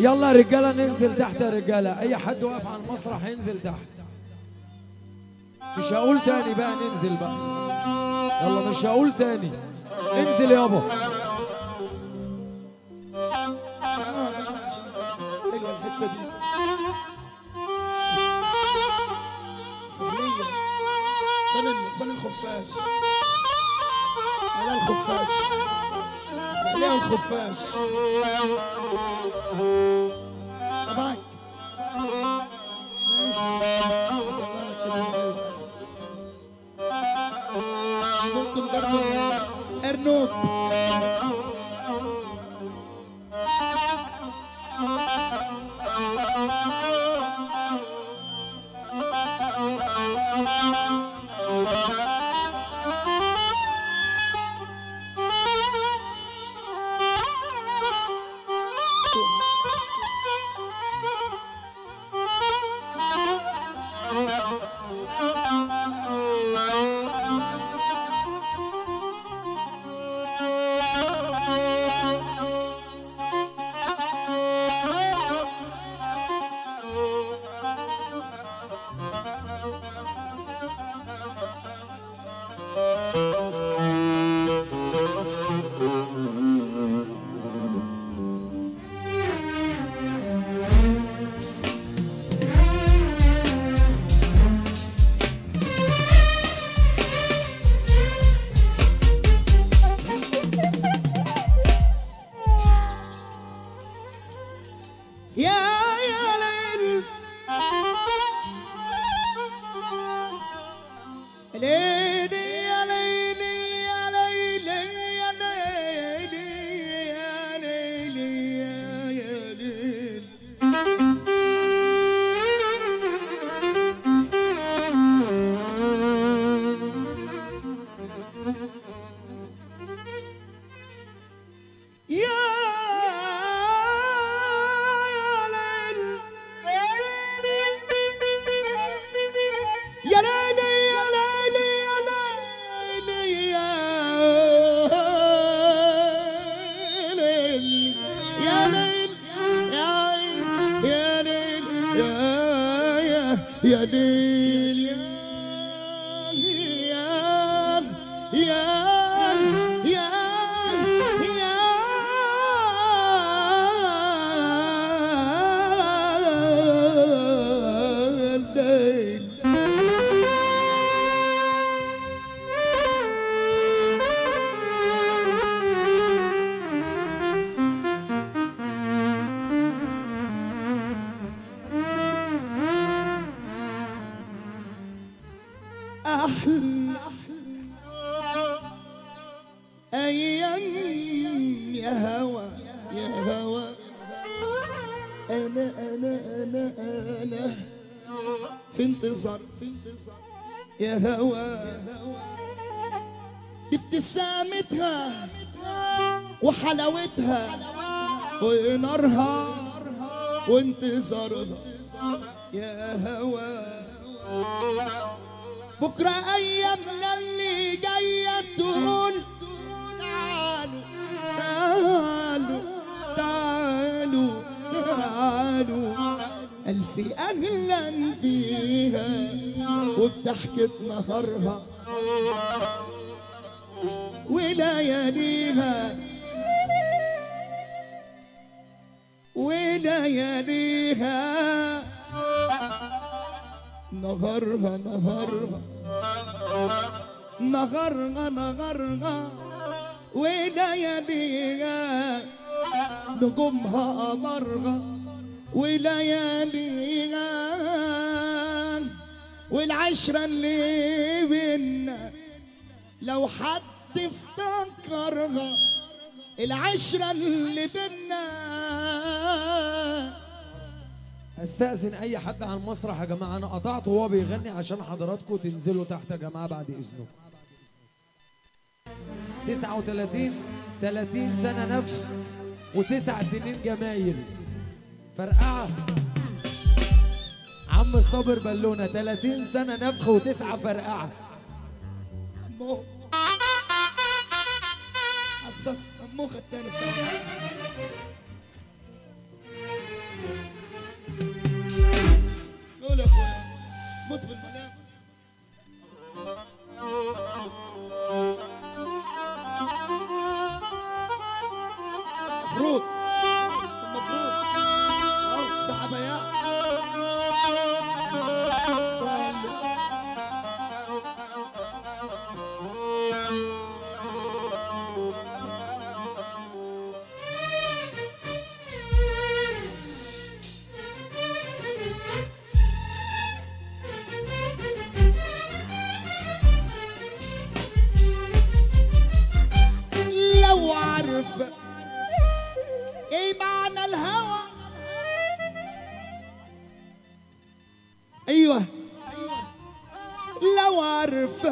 يلا رجاله ننزل تحت يا رجاله اي حد واقف على المسرح ينزل تحت مش هقول تاني بقى ننزل بقى يلا مش هقول تاني انزل يابا آه، ماشي. حلوه الحته دي سهليه فن فن الخفاش على الخفاش سهليه الخفاش تبعك ماشي ممكن برضه ارنوب يا يا ليل ليلي يا ليلي يا ليلي يا ليلي يا ليلي يا يا ليل يا يا ليل يا ليلي يا ليلي يا ليلي يا ليل يا ليل يا يا ليل يا يا يا ليل يا يا يا يا الليل أحلى أيام يا هوى يا هوى أنا أنا أنا أنا في انتظار في انتظار يا هوى ابتسامتها وحلاوتها ونارها وانتظارها يا هوى بكرة أيامنا اللي جاية تقول تعالوا تعالوا تعالوا تعالوا ألف أهلا بيها وبضحكة نهارها ولياليها ولياليها نهارها نهارها نهارها نهارها ولياليها نجومها قمرها ولياليها والعشرة اللي بينا لو حد افتكرها العشرة اللي بينا استاذن اي حد على المسرح يا جماعه انا قطعت وهو بيغني عشان حضراتكم تنزلوا تحت يا جماعه بعد اذنكم 39 30 سنه نفخ وتسع سنين جمايل فرقعه عم الصابر بالونه 30 سنه نفخ وتسعه فرقعه مو حساس مخ التاني بتاعه موت في المنام المفروض المفروض أهو، سحب يا لو عارف ايه معنى الهوى ايوه لو عارف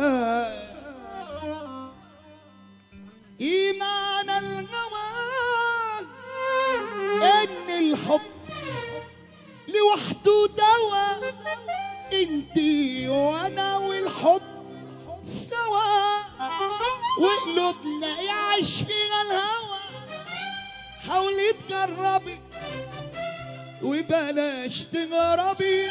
ايه معنى الهوى ان الحب لوحده دواء انتي وانا والحب سوا وقلوبنا يعيش فيها الهوى حاولي تجربي وبلاش تجربي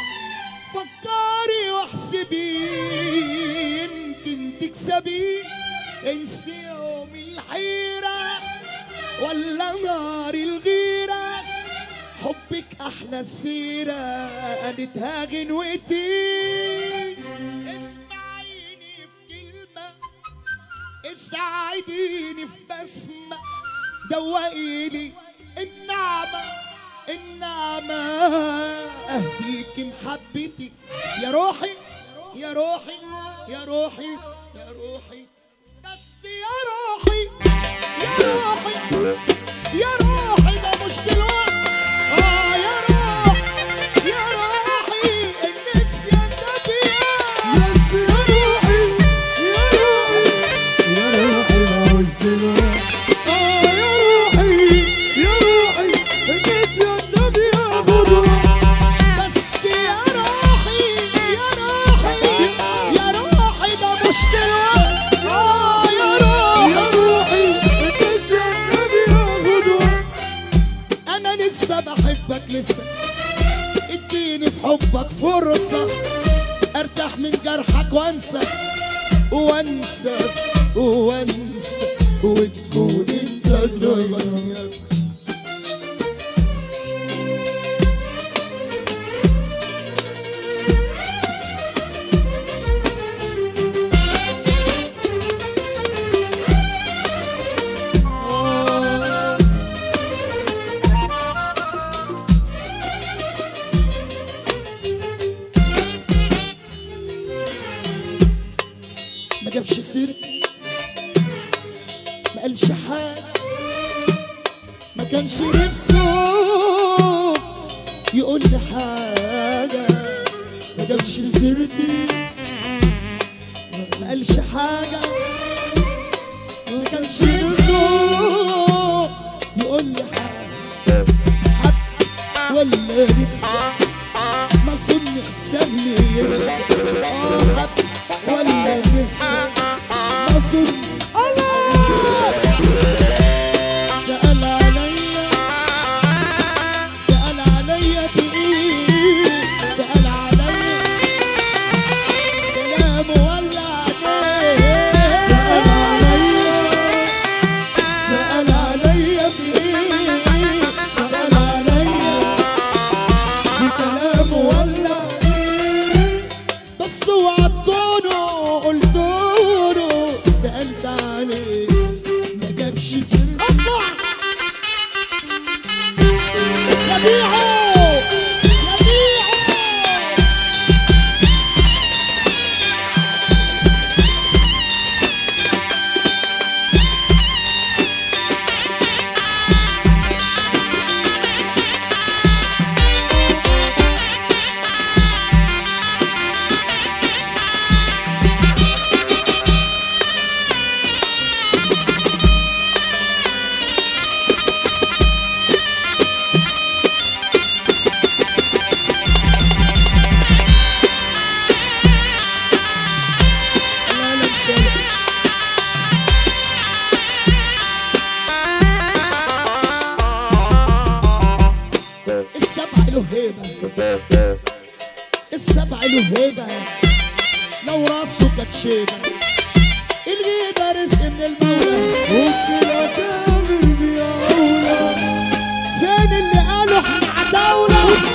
فكري واحسبي يمكن تكسبي انسي يوم الحيرة ولا نار الغيرة حبك أحلى السيرة قالتها غنوتي اسمعيني في كلمة اسعديني في بسمة دوقيلي النعمة النعمة أهديك محبتي يا روحي يا روحي يا روحي يا روحي بس يا روحي يا روحي يا روحي ده مش دلوقتي اه يا روح يا روحي النسيان ده بيا يا روحي يا روحي يا روحي ما وش دلوقتي آه يا روحي يا روحي النسيان ده بياخدوا بس يا روحي يا روحي يا روحي ده مش دلوقتي اه يا روحي يا روحي النسيان ده بياخدوا انا لسه بحبك لسه اديني في حبك فرصة ارتاح من جرحك وانسى وانسى وانسى وتكون انت دايما آه. ما جابش سيرتي ما قالش حاجة ما كانش نفسه يقول لي حاجة ما جابش سيرتي ما قالش حاجة ما كانش نفسه يقول لي حاجة حب ولا لسه ما صنع السهل ينسى اه حب ولا لسه ما صنع الله سأل عليا سأل عليا بإيه سأل عليا كلامه ولا عليه سأل عليا سأل عليا بإيه سأل عليا بكلامه ولا عليه بس وعدتونه قلت له سألت عليه ما جابش سيرة اطلع يا بيعو يا بيعو ايه ده لو راسه كانت شيبه الغيبه رزق من المولى ممكن اكابر بيا اولى فين اللي قالوا احنا عتاولة